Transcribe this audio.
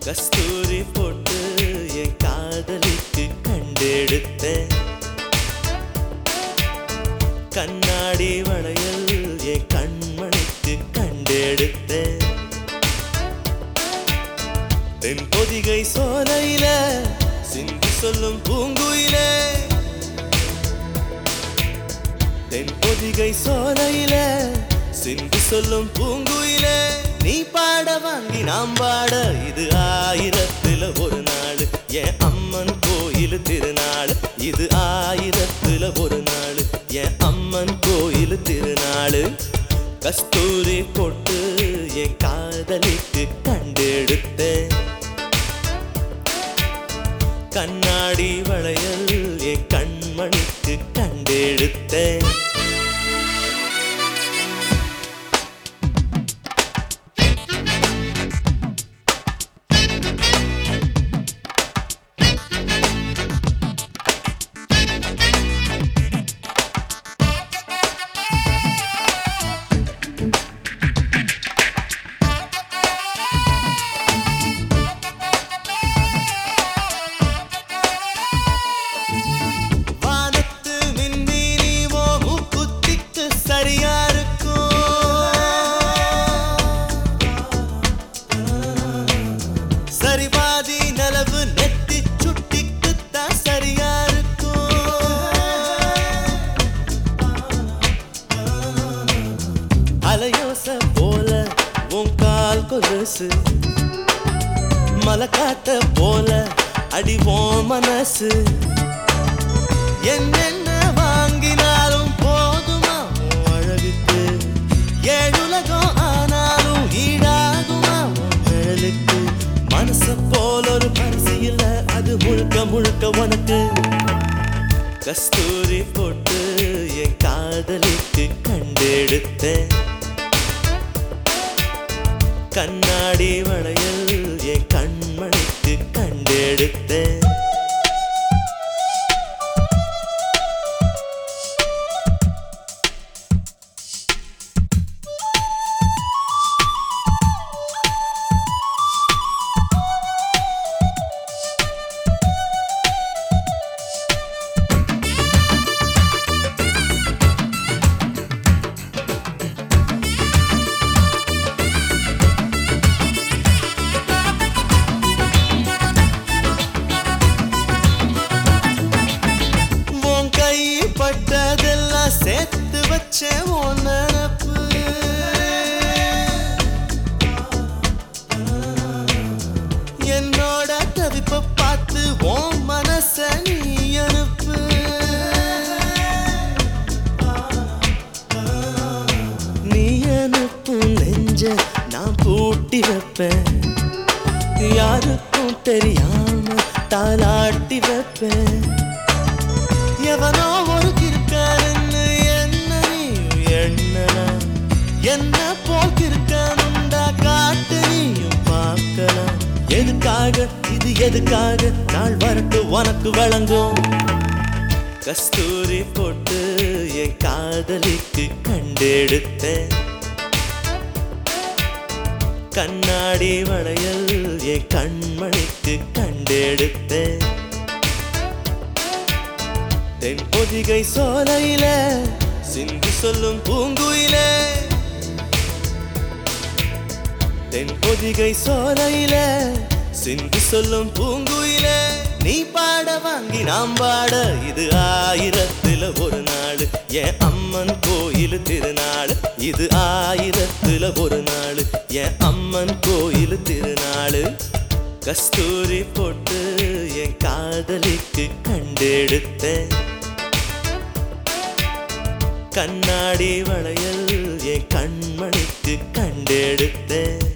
கஸ்தூரி போட்டு என் காதலிக்கு கண்டெடுத்தேன் கண்ணாடி வளையல் என் கண்மணிக்கு கண்டெடுத்தேன் தென் பொதிகை சோலையில சிந்தி சொல்லும் பூங்குயிலே தென் பொதிகை சோலையில சிந்தி சொல்லும் பூங்குயிலே நீ பாட வாங்கி நாம் பாட இது ஆயிரத்துல ஒரு நாள் என் அம்மன் கோயில் திருநாள் இது ஆயிரத்துல ஒரு நாள் என் அம்மன் கோயில் திருநாள் கஸ்தூரி போட்டு என் காதலிக்கு கண்டெடுத்தேன் கண்ணாடி வளையல் என் கண்மணிக்கு கண்டெடுத்தேன் வானத்து மின்மினி ஓ மூக்குத்திக்கு சரியா இருக்கும் சரி பாதி நிலவு நெத்தி சுட்டிக்கு தான் சரியா இருக்கும் அலையோச போல உன் கால் கொலுசு மலக்காத்த போல அடிவோம் மனசு என்னென்ன வாங்கினாலும் போதுமா உன் அழகுக்கு ஏழுலகம் ஆனாலும் ஈடாகுமா உன் நிழலுக்கு மனச போல ஒரு பரிசு இல்ல அது முழுக்க முழுக்க உனக்கு கஸ்தூரி போட்டு என் காதலிக்கு கண்டெடுத்தேன் கண்ணாடி வளையல் என் கண்மணிக்கு கண்டெடுத்தேன் உன் கை பட்டதெல்லாம் சேர்த்து வச்ச உன் நினப்பு என்னோட தவிப்ப பார்த்து உன் மனச நீ அனுப்பு நீ அனுப்பும் நெஞ்ச நான் பூட்டி வைப்பேன் யாருக்கும் தெரியாம தாளாட்டி வைப்பேன் எவனோ ஒரு கிருக்காரன்னு என்ன நீயும் எண்ணலாம் என்ன போல் கிருக்கானுண்டா காட்டு நீயும் பார்க்கலாம் எதுக்காக இது எதுக்காக நாள் வரட்டு உனக்கு வழங்கும் கஸ்தூரி போட்டு என் காதலிக்கு கண்டெடுத்தேன் கண்ணாடி வளையல் என் கண்மணிக்கு கண்டெடுத்தேன் தென் பொதிகை சோலையில சிந்தி சொல்லும் பூங்குயிலே தென் பொதிகை சோலையில சிந்தி சொல்லும் பூங்குயிலே நீ பாட வாங்கி நாம் பாட இது ஆயிரத்துல ஒரு நாள் என் அம்மன் கோயில் திருநாள் இது ஆயிரத்துல ஒரு நாள் என் அம்மன் கோயில் திருநாள் கஸ்தூரி போட்டு என் காதலிக்கு கண்டெடுத்தேன் கண்ணாடி வளையல் என் கண்மணிக்கு கண்டெடுத்தேன்